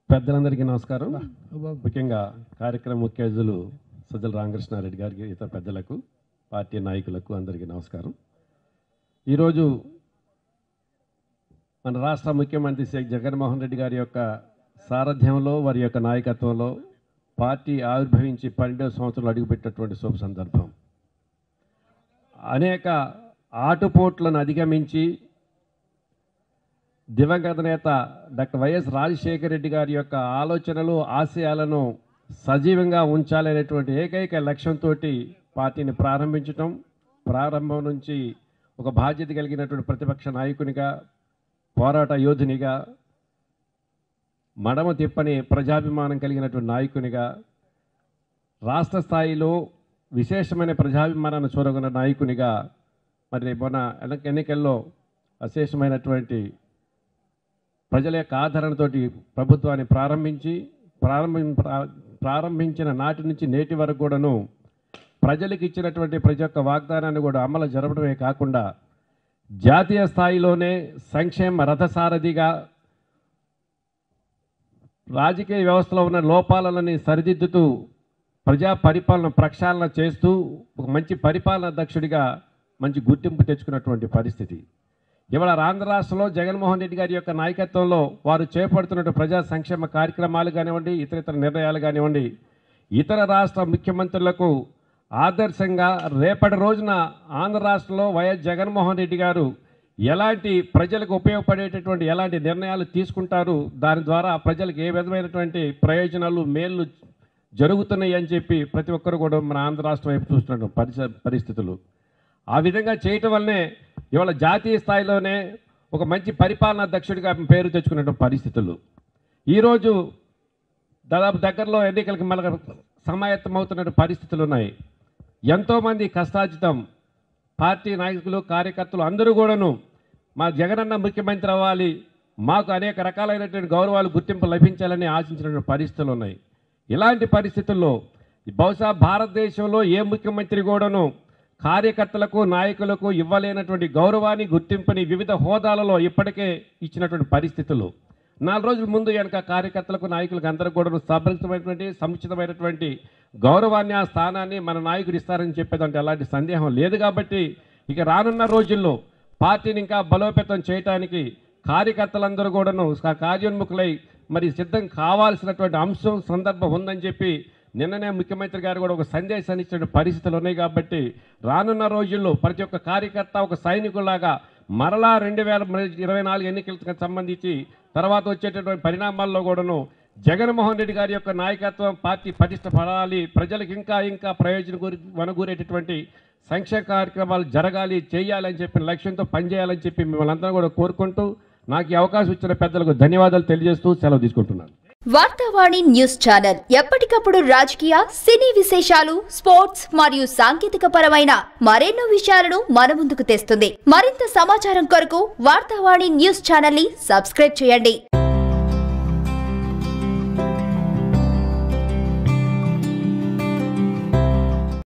పెద్దలందరికీ నమస్కారం ముఖ్యంగా కార్యక్రమ ముఖ్య అతిథులు సజ్జల రామకృష్ణారెడ్డి గారికి ఇతర పెద్దలకు పార్టీ నాయకులకు అందరికీ నమస్కారం ఈరోజు మన రాష్ట్ర ముఖ్యమంత్రి శ్రీ జగన్మోహన్ రెడ్డి గారి యొక్క సారథ్యంలో వారి యొక్క నాయకత్వంలో పార్టీ ఆవిర్భవించి పన్నెండవ సంవత్సరంలో అడుగుపెట్టినటువంటి శుభ సందర్భం అనేక ఆటుపోట్లను అధిగమించి దివంగత నేత డాక్టర్ వైఎస్ రాజశేఖర రెడ్డి గారి యొక్క ఆలోచనలు ఆశయాలను సజీవంగా ఉంచాలనేటువంటి ఏకైక లక్ష్యంతో పార్టీని ప్రారంభించటం ప్రారంభం నుంచి ఒక బాధ్యత కలిగినటువంటి ప్రతిపక్ష నాయకునిగా పోరాట యోధునిగా మడమ తిప్పని ప్రజాభిమానం కలిగినటువంటి నాయకునిగా రాష్ట్ర స్థాయిలో విశేషమైన ప్రజాభిమానాన్ని చూరగొన్న నాయకునిగా మరి మొన్న ఎన్నిక- ఎన్నికల్లో అశేషమైనటువంటి ప్రజల యొక్క ఆదరణతోటి ప్రభుత్వాన్ని ప్రారంభించి ప్రారంభం ప్రా- ప్రారంభించిన నాటి నుంచి నేటి వరకు కూడాను ప్రజలకు ఇచ్చినటువంటి ప్రతి ఒక్క వాగ్దానాన్ని కూడా అమలు జరపడమే కాకుండా జాతీయ స్థాయిలోనే సంక్షేమ రథసారథిగా రాజకీయ వ్యవస్థలో ఉన్న లోపాలని సరిదిద్దుతూ ప్రజా పరిపాలన ప్రక్షాళన చేస్తూ ఒక మంచి పరిపాలన దక్షుడిగా మంచి గుర్తింపు తెచ్చుకున్నటువంటి పరిస్థితి ఇవాళ ఆంధ్ర రాష్ట్రంలో జగన్మోహన్ రెడ్డి గారి యొక్క నాయకత్వంలో వారు చేపడుతున్న ప్రజా సంక్షేమ కార్యక్రమాలు కానివ్వండి ఇతర ఇతర నిర్ణయాలు కానివ్వండి ఇతర రాష్ట్ర ముఖ్యమంత్రులకు ఆదర్శంగా రేపటి రోజున ఆంధ్ర రాష్ట్రంలో వైఎస్ జగన్మోహన్ రెడ్డి గారు ఎలాంటి ప్రజలకు ఉపయోగపడేటటువంటి ఎలాంటి నిర్ణయాలు తీసుకుంటారు దాని ద్వారా ప్రజలకు ఏ విధమైనటువంటి ప్రయోజనాలు మేలు జరుగుతున్నాయి అని చెప్పి ప్రతి ఒక్కరు కూడా మన ఆంధ్ర రాష్ట్రం వైపు చూస్తున్న పరిస పరిస్థితులు ఆ విధంగా చేయటం వల్లనే ఇవాళ జాతీయ స్థాయిలోనే ఒక మంచి పరిపాలనా దక్షుడిగా పేరు తెచ్చుకున్న పరిస్థితులు ఈరోజు దాదాపు దగ్గరలో ఎన్నికలకి మళ్ళీ సమాయత్తమవుతున్న పరిస్థితులు ఉన్నాయి ఎంతోమంది కష్టార్జితం పార్టీ నాయకులు కార్యకర్తలు అందరూ కూడాను మా జగనన్న ముఖ్యమంత్రి అవ్వాలి మాకు అనేక రకాలైనటువంటి గౌరవాలు గుర్తింపు లభించాలని ఆశించిన పరిస్థితులు ఉన్నాయి ఇలాంటి పరిస్థితుల్లో బహుశా భారతదేశంలో ఏ ముఖ్యమంత్రి కూడాను కార్యకర్తలకు నాయకులకు ఇవ్వలేనటువంటి గౌరవాన్ని గుర్తింపుని వివిధ హోదాలలో ఇప్పటికే ఇచ్చినటువంటి పరిస్థితులు నాలుగు రోజుల ముందు వెనక కార్యకర్తలకు నాయకులకు అందరూ కూడా సభరితమైనటువంటి సముచితమైనటువంటి గౌరవాన్ని ఆ స్థానాన్ని మన నాయకుడు ఇస్తారని చెప్పేదంటే ఎలాంటి సందేహం లేదు కాబట్టి ఇక రానున్న రోజుల్లో పార్టీని ఇంకా బలోపేతం చేయటానికి కార్యకర్తలందరూ కూడాను స- కార్యోన్ముఖులై మరి సిద్ధం కావాల్సినటువంటి అంశం సందర్భం ఉందని చెప్పి నిన్ననే ముఖ్యమంత్రి గారు కూడా ఒక సందేశాన్ని ఇచ్చిన పరిస్థితులు ఉన్నాయి కాబట్టి రానున్న రోజుల్లో ప్రతి ఒక్క కార్యకర్త ఒక సైనికులాగా మరలా రెండు వేల ఇరవై నాలుగు ఎన్నికలకు సంబంధించి తర్వాత వచ్చేటటువంటి పరిణామాల్లో కూడాను జగన్మోహన్ రెడ్డి గారి యొక్క నాయకత్వం పార్టీ పటిష్టపడాలి ప్రజలకు ఇంకా ఇంకా ప్రయోజనం గురి వనగూరేటటువంటి సంక్షేమ కార్యక్రమాలు జరగాలి చేయాలని చెప్పిన లక్ష్యంతో పనిచేయాలని చెప్పి మిమ్మల్ని అందరూ కూడా కోరుకుంటూ నాకు ఈ అవకాశం ఇచ్చిన పెద్దలకు ధన్యవాదాలు తెలియజేస్తూ సెలవు తీసుకుంటున్నాను వార్తావాణి న్యూస్ ఛానల్ ఎప్పటికప్పుడు రాజకీయ సినీ విశేషాలు స్పోర్ట్స్ మరియు సాంకేతిక పరమైన మరెన్నో విషయాలను మన ముందుకు తెస్తుంది మరింత సమాచారం కొరకు వార్తావాణి న్యూస్ ఛానల్ ని సబ్స్క్రైబ్ చేయండి